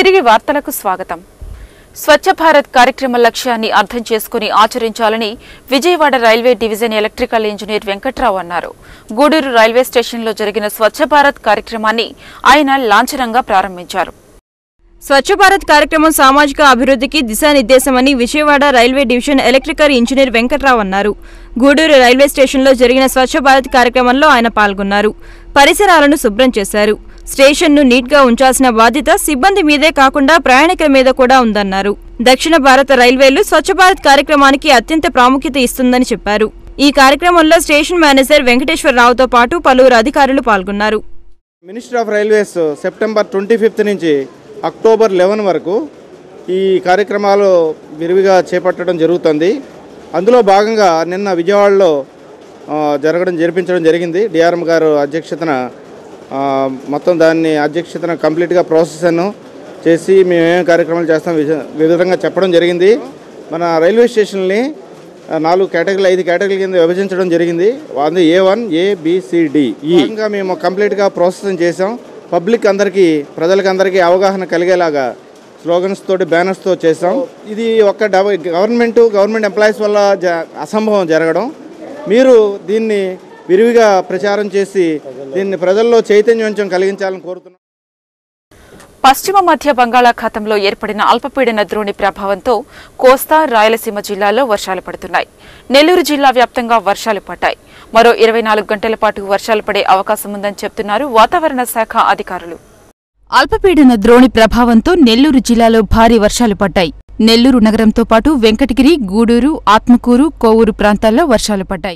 తిరిగి వార్తలకు స్వాగతం స్వచ్ఛ భారత్ కార్యక్రమ లక్ష్యాన్ని అర్థం చేసుకుని ఆచరించాలని Vijayawada railway division electrical engineer Venkatrao అన్నారు గూడూరు రైల్వే స్టేషన్లో జరిగిన స్వచ్ఛ భారత్ కార్యక్రమాన్ని ఆయన లాంఛనంగా ప్రారంభించారు స్వచ్ఛ భారత్ కార్యక్రమం సామాజిక అభివృద్ధికి దిశానిర్దేశమని Vijayawada railway division electrical engineer Venkatrao అన్నారు గూడూరు రైల్వే స్టేషన్లో జరిగిన స్వచ్ఛ భారత్ కార్యక్రమంలో ఆయన పాల్గొన్నారు పరిసరాలను శుభ్రం చేశారు స్టేషన్ను నీట్గా ఉంచాల్సిన బాధ్యత సిబ్బంది మీదే కాకుండా ప్రయాణికుల మీద కూడా ఉందన్నారు దక్షిణ భారత రైల్వేలు స్వచ్ఛ భారత్ కార్యక్రమానికి అత్యంత ప్రాముఖ్యత ఇస్తుందని చెప్పారు ఈ కార్యక్రమంలో స్టేషన్ మేనేజర్ వెంకటేశ్వరరావుతో పాటు పలువురు అధికారులు పాల్గొన్నారు ministry of railways September twenty fifth నుంచి అక్టోబర్ లెవెన్ వరకు ఈ కార్యక్రమాలు విరివిగా చేపట్టడం జరుగుతుంది అందులో భాగంగా నిన్న విజయవాడలో ఆ, జరగడం జరిపించడం జరిగింది డిఆర్ఎం గారు అధ్యక్షతన ఆ, మొత్తం దాన్ని అధ్యక్షతన కంప్లీట్గా ప్రాసెస్ను చేసి మేము ఏమేమి కార్యక్రమాలు చేస్తాం విజ- విధంగా చెప్పడం జరిగింది మన రైల్వే స్టేషన్ని ఆ, నాలుగు కేటగిరీలు ఐదు కేటగిరీల కింద విభజించడం జరిగింది అది ఏ వన్ ఏ బిసిడి ఈ విధంగా మేము కంప్లీట్గా ప్రాసెసింగ్ చేసాం పబ్లిక్ అందరికీ ప్రజలకు అందరికీ అవగాహన కలిగేలాగా స్లోగన్స్ తోటి బ్యానర్స్ తో చేసాం ఇది ఒక డబ- గవర్నమెంట్ గవర్నమెంట్ ఎంప్లాయీస్ వల్ల జ అసంభవం జరగడం మీరు దీన్ని విరివిగా ప్రచారం చేసి దీన్ని ప్రజల్లో చైతన్యవంతం కలిగించాలని కోరుతున్నాం పశ్చిమ మధ్య బంగాళాఖాతంలో ఏర్పడిన అల్పపీడన ద్రోణి ప్రభావంతో కోస్తా రాయలసీమ జిల్లాలో వర్షాలు పడుతున్నాయి నెల్లూరు జిల్లా వ్యాప్తంగా వర్షాలు పడ్డాయి మరో ఇరవై నాలుగు గంటల పాటు వర్షాలు పడే అవకాశం ఉందని చెప్తున్నారు వాతావరణ శాఖ అధికారులు అల్పపీడన ద్రోణి ప్రభావంతో నెల్లూరు జిల్లాలో భారీ వర్షాలు పడ్డాయి నెల్లూరు నగరంతో పాటు వెంకటగిరి గూడూరు ఆత్మకూరు కోవూరు ప్రాంతాల్లో వర్షాలు పడ్డాయి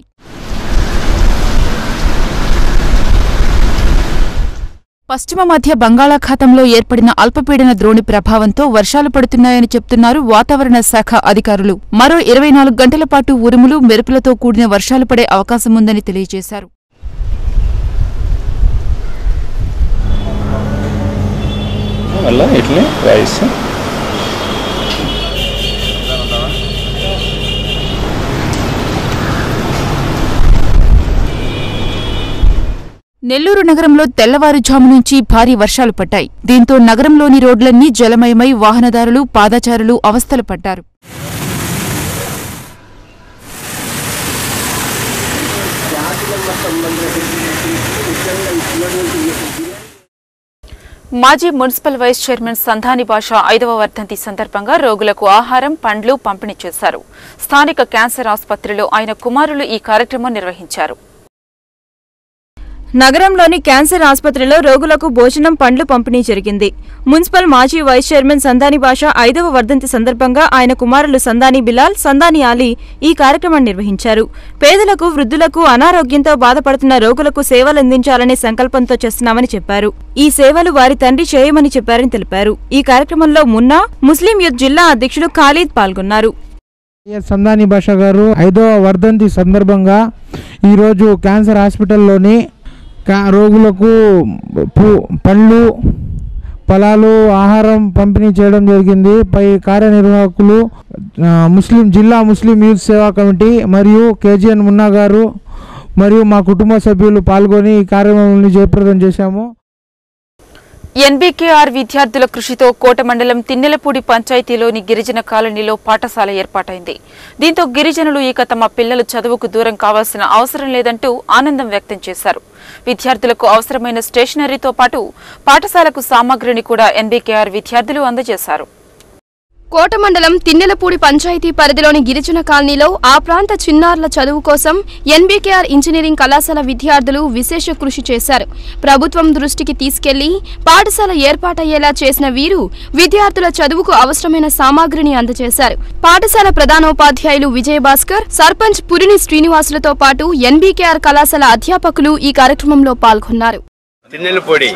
పశ్చిమ మధ్య బంగాళాఖాతంలో ఏర్పడిన అల్పపీడన ద్రోణి ప్రభావంతో వర్షాలు పడుతున్నాయని చెప్తున్నారు వాతావరణ శాఖ అధికారులు మరో ఇరవై నాలుగు గంటల పాటు ఉరుములు మెరుపులతో కూడిన వర్షాలు పడే అవకాశం ఉందని తెలియజేశారు మళ్ళా ఇట్లే రైస్ నెల్లూరు నగరంలో తెల్లవారుజాము నుంచి భారీ వర్షాలు పడ్డాయి దీంతో నగరంలోని రోడ్లన్నీ జలమయమై వాహనదారులు పాదచారులు అవస్థలు పడ్డారు మాజీ మున్సిపల్ వైస్ చైర్మన్ సంధాని భాష ఐదవ వర్ధంతి సందర్భంగా రోగులకు ఆహారం పండ్లు పంపిణీ చేశారు స్థానిక క్యాన్సర్ ఆసుపత్రిలో ఆయన కుమారులు ఈ కార్యక్రమం నిర్వహించారు నగరంలోని క్యాన్సర్ ఆసుపత్రిలో రోగులకు భోజనం పండ్లు పంపిణీ జరిగింది మున్సిపల్ మాజీ వైస్ చైర్మన్ సందాని భాష ఐదవ వర్ధంతి సందర్భంగా ఆయన కుమారులు సందాని బిలాల్ సందాని ఆలీ ఈ కార్యక్రమం నిర్వహించారు పేదలకు వృద్ధులకు అనారోగ్యంతో బాధపడుతున్న రోగులకు సేవలందించాలనే సంకల్పంతో చేస్తున్నామని చెప్పారు ఈ సేవలు వారి తండ్రి చేయమని చెప్పారని తెలిపారు ఈ కార్యక్రమంలో మున్నా ముస్లిం యూత్ జిల్లా అధ్యక్షుడు ఖాలీద్ పాల్గొన్నారు ఎస్ సందాని భాష గారు ఐదవ వర్ధంతి సందర్భంగా ఈరోజు క్యాన్సర్ హాస్పిటల్లోని కా- రోగులకు పు- పళ్ళు ఫలాలు ఆహారం పంపిణీ చేయడం జరిగింది పై కార్యనిర్వాహకులు ఆ, ముస్లిం జిల్లా ముస్లిం యూత్ సేవా కమిటీ మరియు కేజీఎన్ మున్నా గారు మరియు మా కుటుంబ సభ్యులు పాల్గొని ఈ కార్యక్రమాన్ని జయప్రదం చేశాము ఎన్బీకేఆర్ విద్యార్థుల కృషితో కోట మండలం తిన్నెలపూడి పంచాయతీలోని గిరిజన కాలనీలో పాఠశాల ఏర్పాటైంది దీంతో గిరిజనులు ఇక తమ పిల్లలు చదువుకు దూరం కావాల్సిన అవసరం లేదంటూ ఆనందం వ్యక్తం చేశారు విద్యార్థులకు అవసరమైన స్టేషనరీతో పాటు పాఠశాలకు సామాగ్రిని కూడా ఎన్బీకేఆర్ విద్యార్థులు అందజేశారు కోట మండలం తిన్నెలపూడి పంచాయతీ పరిధిలోని గిరిజన కాలనీలో ఆ ప్రాంత చిన్నారుల చదువు కోసం ఎన్బీకేఆర్ ఇంజనీరింగ్ కళాశాల విద్యార్థులు విశేష కృషి చేశారు ప్రభుత్వం దృష్టికి తీసుకెళ్లి పాఠశాల ఏర్పాటయ్యేలా చేసిన వీరు విద్యార్థుల చదువుకు అవసరమైన సామాగ్రిని అందజేశారు పాఠశాల ప్రధానోపాధ్యాయులు విజయభాస్కర్ సర్పంచ్ పురిని శ్రీనివాసులతో పాటు ఎన్బీకేఆర్ కళాశాల అధ్యాపకులు ఈ కార్యక్రమంలో పాల్గొన్నారు తిన్నెలపొడి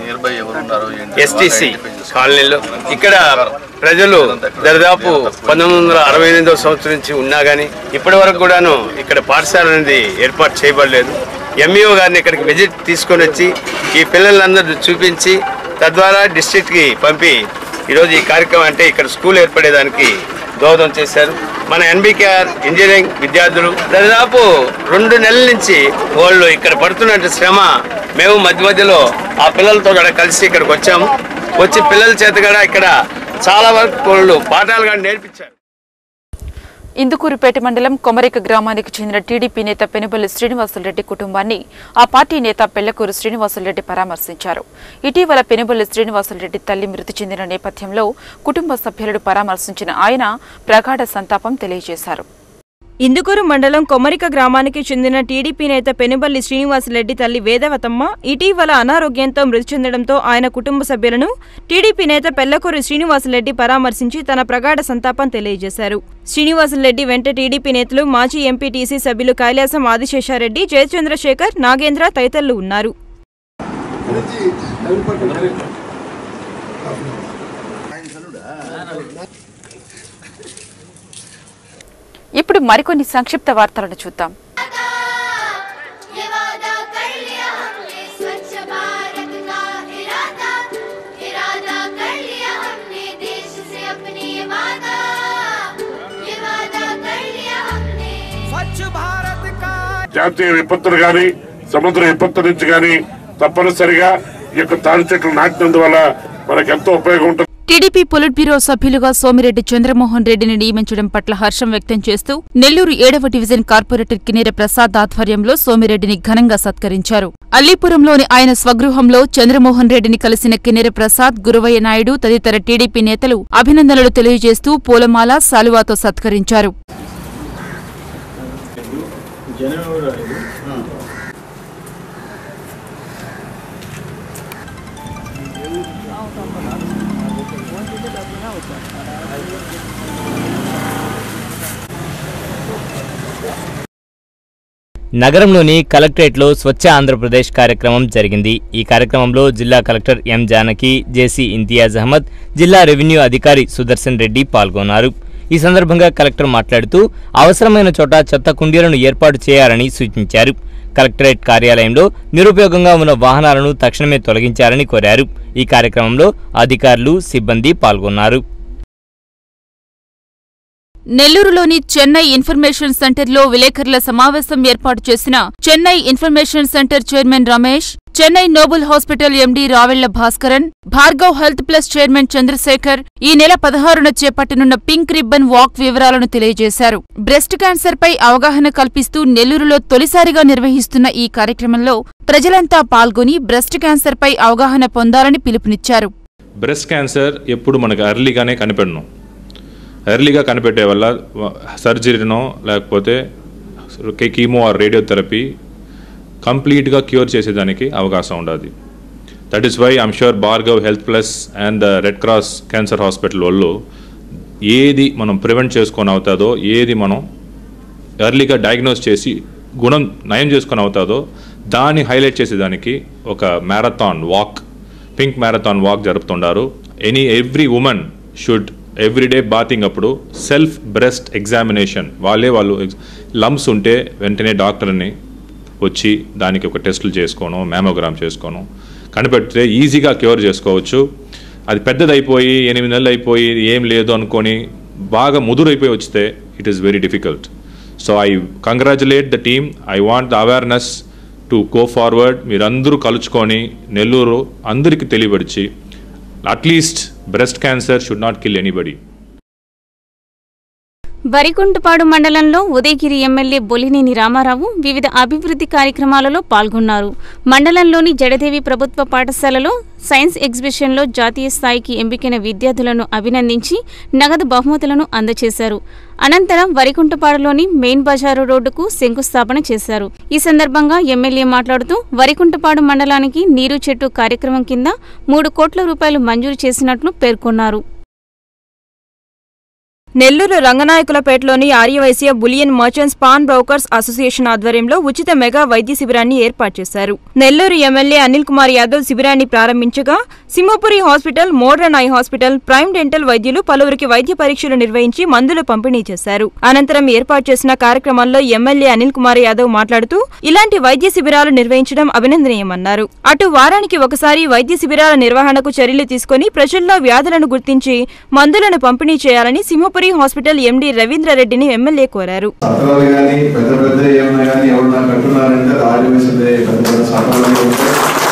ఎస్టీసీ కాలనీలో ఇక్కడ ప్రజలు దరిదాపు పంతొమ్మిది వందల అరవై ఎనిమిదవ సంవత్సరం నుంచి ఉన్నా కానీ ఇప్పటి వరకు కూడాను ఇక్కడ పాఠశాల అనేది ఏర్పాటు చేయబడలేదు ఎంఈఓ గారిని ఇక్కడికి విజిట్ తీసుకొని వచ్చి ఈ పిల్లలందరూ చూపించి తద్వారా డిస్ట్రిక్ట్కి పంపి ఈరోజు ఈ కార్యక్రమం అంటే ఇక్కడ స్కూల్ ఏర్పడేదానికి దోహదం చేశారు మన ఎన్బికేఆర్ ఇంజనీరింగ్ విద్యార్థులు దాదాపు రెండు నెలల నుంచి వాళ్ళు ఇక్కడ పడుతున్న శ్రమ మేము మధ్య మధ్యలో ఆ పిల్లలతో కూడా కలిసి ఇక్కడికి వచ్చాము వచ్చి పిల్లల చేత కూడా ఇక్కడ చాలా వరకు వాళ్ళు పాఠాలు కూడా నేర్పించారు ఇందుకూరుపేట మండలం కొమరిక గ్రామానికి చెందిన టీడీపీ నేత పెనుబల్లి శ్రీనివాసులరెడ్డి కుటుంబాన్ని ఆ పార్టీ నేత పెళ్లకూరు శ్రీనివాసులరెడ్డి పరామర్శించారు ఇటీవల పెనుబల్లి శ్రీనివాసులరెడ్డి తల్లి మృతి చెందిన నేపథ్యంలో కుటుంబ సభ్యులను పరామర్శించిన ఆయన ప్రగాఢ సంతాపం తెలియజేశారు ఇందుకూరు మండలం కొమరిక గ్రామానికి చెందిన టీడీపీ నేత పెనుబల్లి శ్రీనివాసరెడ్డి తల్లి వేదవతమ్మ ఇటీవల అనారోగ్యంతో మృతి చెందడంతో ఆయన కుటుంబ సభ్యులను టీడీపీ నేత పెళ్లకూరి శ్రీనివాసరెడ్డి పరామర్శించి తన ప్రగాఢ సంతాపం తెలియజేశారు శ్రీనివాసరెడ్డి వెంట టీడీపీ నేతలు మాజీ ఎంపీటీసీ సభ్యులు కైలాసం ఆదిశేషారెడ్డి జయచంద్రశేఖర్ నాగేంద్ర తదితరులు ఉన్నారు ఇప్పుడు మరికొన్ని సంక్షిప్త వార్తలను చూద్దాం ये वादा कर लिया हमने स्वच्छ भारत का इरादा इरादा कर लिया हमने देश से अपनी ये वादा ये वादा कर लिया हमने జాతీయ విపత్తులు కానీ సముద్ర విపత్తు నుంచి కానీ తప్పనిసరిగా ఈ యొక్క తాడి చెట్లు నాటినందువల్ల మనకు ఎంతో ఉపయోగం ఉంటుంది టీడీపీ పొలిట్ బ్యూరో సభ్యులుగా సోమిరెడ్డి చంద్రమోహన్ రెడ్డిని నియమించడం పట్ల హర్షం వ్యక్తం చేస్తూ నెల్లూరు ఏడవ డివిజన్ కార్పొరేటర్ కినేర ప్రసాద్ ఆధ్వర్యంలో సోమిరెడ్డిని ఘనంగా సత్కరించారు అల్లీపురంలోని ఆయన స్వగృహంలో చంద్రమోహన్ రెడ్డిని కలిసిన కినేర ప్రసాద్ గురవయ్య నాయుడు తదితర టీడీపీ నేతలు అభినందనలు తెలియజేస్తూ పూలమాల శాలువాతో సత్కరించారు నగరంలోని కలెక్టరేట్లో స్వచ్ఛ ఆంధ్రప్రదేశ్ కార్యక్రమం జరిగింది ఈ కార్యక్రమంలో జిల్లా collector M Janaki JC Imtiyaz Ahmed జిల్లా రెవెన్యూ అధికారి సుదర్శన్ రెడ్డి పాల్గొన్నారు ఈ సందర్భంగా కలెక్టర్ మాట్లాడుతూ అవసరమైన చోట చెత్త కుండీలను ఏర్పాటు చేయాలని సూచించారు కలెక్టరేట్ కార్యాలయంలో నిరుపయోగంగా ఉన్న వాహనాలను తక్షణమే తొలగించాలని కోరారు ఈ కార్యక్రమంలో అధికారులు సిబ్బంది పాల్గొన్నారు నెల్లూరులోని చెన్నై ఇన్ఫర్మేషన్ సెంటర్లో విలేకరుల సమావేశం ఏర్పాటు చేసిన Chennai information centre chairman Ramesh Chennai noble hospital MD Ravella Bhaskaran Bhargav health plus chairman Chandrasekhar ఈ నెల పదహారున చేపట్టనున్న పింక్ రిబ్బన్ వాక్ వివరాలను తెలియజేశారు బ్రెస్ట్ క్యాన్సర్ పై అవగాహన కల్పిస్తూ నెల్లూరులో తొలిసారిగా నిర్వహిస్తున్న ఈ కార్యక్రమంలో ప్రజలంతా పాల్గొని బ్రెస్ట్ క్యాన్సర్ పై అవగాహన పొందాలని పిలుపునిచ్చారు బ్రెస్ట్ క్యాన్సర్ ఎప్పుడు మనకు ఎర్లీగానే కనిపెడను ఎర్లీగా కనిపెట్టే వల్ల సర్జరీనో లేకపోతే కీమో ఆర్ రేడియోథెరపీ కంప్లీట్గా క్యూర్ చేసేదానికి అవకాశం ఉండదు that is why I'm sure Bhargav health plus and the red cross cancer hospital వాళ్ళు ఏది మనం ప్రివెంట్ చేసుకొని అవుతుందో ఏది మనం ఎర్లీగా డయాగ్నోస్ చేసి గుణం నయం చేసుకొని అవుతుందో దాన్ని హైలైట్ చేసేదానికి ఒక marathon walk pink marathon walk జరుపుతుండారు any every women should everyday bathing అప్పుడు సెల్ఫ్ బ్రెస్ట్ ఎగ్జామినేషన్ వాళ్ళే వాళ్ళు లమ్స్ ఉంటే వెంటనే డాక్టర్ని వచ్చి దానికి ఒక టెస్టులు చేసుకోను మ్యామోగ్రామ్ చేసుకోను కనిపెడితే ఈజీగా క్యూర్ చేసుకోవచ్చు అది పెద్దదైపోయి ఎనిమిది నెలలు అయిపోయి ఏం లేదు అనుకొని బాగా ముదురైపోయి వచ్చితే it is very difficult so I congratulate the team I want the awareness to go forward మీరందరూ కలుచుకొని నెల్లూరు అందరికీ తెలియపరిచి at least breast cancer should not kill anybody Varikuntapadu మండలంలో ఉదయగిరి ఎమ్మెల్యే బొలినేని రామారావు వివిధ అభివృద్ధి కార్యక్రమాలలో పాల్గొన్నారు మండలంలోని జడదేవి ప్రభుత్వ పాఠశాలలో సైన్స్ ఎగ్జిబిషన్లో జాతీయ స్థాయికి ఎంపికైన విద్యార్థులను అభినందించి నగదు బహుమతులను అందజేశారు అనంతరం వరికుంటపాడులోని మెయిన్ బజారు రోడ్డుకు శంకుస్థాపన చేశారు ఈ సందర్భంగా ఎమ్మెల్యే మాట్లాడుతూ వరికుంటపాడు మండలానికి నీరు చెట్టు కార్యక్రమం కింద మూడు కోట్ల రూపాయలు మంజూరు చేసినట్లు పేర్కొన్నారు నెల్లూరు రంగనాయకులపేటలోని Aryavaishya bullion merchants pan brokers association ఆధ్వర్యంలో ఉచిత మెగా వైద్య శిబిరాన్ని ఏర్పాటు చేశారు నెల్లూరు ఎమ్మెల్యే అనిల్ కుమార్ యాదవ్ శిబిరాన్ని ప్రారంభించగా Simhapuri hospital modern eye hospital prime dental వైద్యులు పలువురికి వైద్య పరీక్షలు నిర్వహించి మందులు పంపిణీ చేశారు అనంతరం ఏర్పాటు చేసిన కార్యక్రమంలో ఎమ్మెల్యే అనిల్ కుమార్ యాదవ్ మాట్లాడుతూ ఇలాంటి వైద్య శిబిరాలు నిర్వహించడం అభినందనీయమన్నారు అటు వారానికి ఒకసారి వైద్య శిబిరాల నిర్వహణకు చర్యలు తీసుకుని ప్రజల్లో వ్యాధులను గుర్తించి మందులను పంపిణీ చేయాలని సింహపురి హాస్పిటల్ ఎండీ రవీంద్రారెడ్డిని ఎమ్మెల్యే కోరారు సత్రాలు కానీ పెద్ద పెద్ద ఏమైనా కానీ ఎవరన్నా కట్టున్నారంటే అది ఆదివాసులే పెద్ద పెద్ద సత్రాలు ఉంటాయి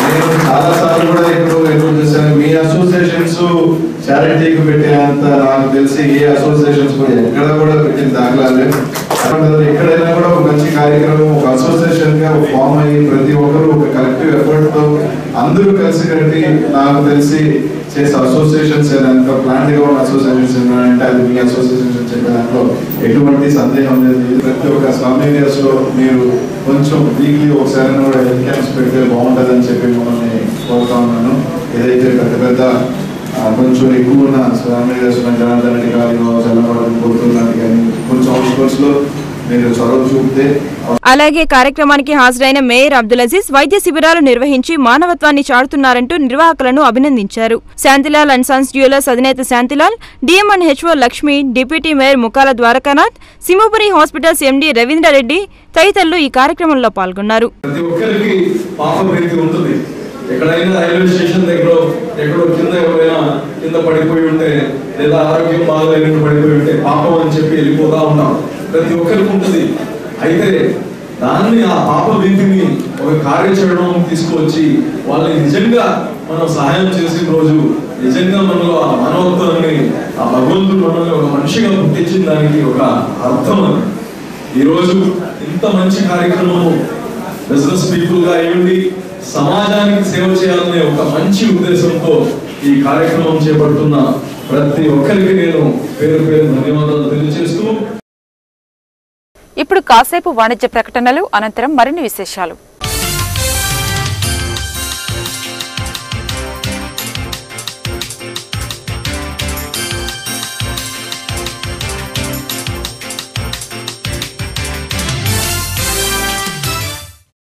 నేను చాలా సార్లు కూడా ఎక్కడో ఎన్నో చూసాను మీ అసోసియేషన్స్ చారిటీకి పెట్టేంత నాకు తెలిసి ఏ అసోసియేషన్స్ కూడా ఎక్కడ కూడా పెట్టిన దాఖలాలే అటువంటిది ఎక్కడైనా కూడా ఒక మంచి కార్యక్రమం ఒక అసోసియేషన్ గా ఫామ్ అయ్యి ప్రతి ఒక్కరు ఒక కలెక్టివ్ ఎఫర్ట్ తో అందరూ కలిసి కట్టి నాకు తెలిసి చేసే అసోసియేషన్స్ ఏదైనా ప్లాంట్ గా ఉన్న అసోసియేషన్స్ ఉన్నాయంటే అది మీ అసోసియేషన్ చెప్పే దాంట్లో ఎటువంటి సందేహం లేదు ప్రతి ఒక్క స్వామినియర్స్ లో మీరు కొంచెం వీక్లీ ఒకసారి కూడా హెల్త్ క్యాంప్స్ పెడితే బాగుంటుందని చెప్పి మిమ్మల్ని కోరుతా ఉన్నాను ఏదైతే పెద్ద పెద్ద ఆ, కొంచెం ఎక్కువ ఉన్న స్వామినియర్స్ జనార్దన్ రెడ్డి గారు చల్లబడడం కోరుతున్నట్టు కానీ కొంచెం అవుట్స్కర్ట్స్ లో మీరు చొరవ చూపితే అలాగే కార్యక్రమానికి హాజరైన మేయర్ అబ్దుల్ అజీజ్ వైద్య శిబిరాలు నిర్వహించి మానవత్వాన్ని చాటుతున్నారంటూ నిర్వాహకులను అభినందించారు శాంతిలాల్ అండ్ సన్స్ జ్యువెలర్స్ అధినేత Shantilal DMN HO Lakshmi deputy mayor Mukala Dwarakanath Simhapuri hospitals MD Ravindra Reddy తదితరులు ఈ కార్యక్రమంలో పాల్గొన్నారు ప్రతి ఒక్కరికి పాప ప్రీతి ఉంటుంది ఎక్కడైనా రైల్వే స్టేషన్ దగ్గర ఎక్కడో కింద ఎవరైనా కింద పడిపోయి ఉంటే లేదా ఆరోగ్యం బాగలేనట్టు పడిపోయి ఉంటే పాపం అని చెప్పి వెళ్ళిపోతా ఉంటాం ప్రతి ఒక్కరికి ఉంటుంది అయితే దాన్ని ఆ పాప భీతిని ఒక కార్యాచరణం తీసుకువచ్చి వాళ్ళని నిజంగా మనం సహాయం చేసిన రోజు నిజంగా మనలో ఆ మానవత్వాన్ని ఆ భగవంతుడు మనల్ని ఒక మనిషిగా పుట్టించిన దానికి ఒక అర్థం అది ఈరోజు ఇంత మంచి కార్యక్రమము బిజినెస్ పీపుల్ గా అయ్యండి సమాజానికి సేవ చేయాలనే ఒక మంచి ఉద్దేశంతో ఈ కార్యక్రమం చేపడుతున్న ప్రతి ఒక్కరికి నేను పేరు పేరు ధన్యవాదాలు తెలియజేస్తూ ఇప్పుడు కాసేపు వాణిజ్య ప్రకటనలు అనంతరం మరిన్ని విశేషాలు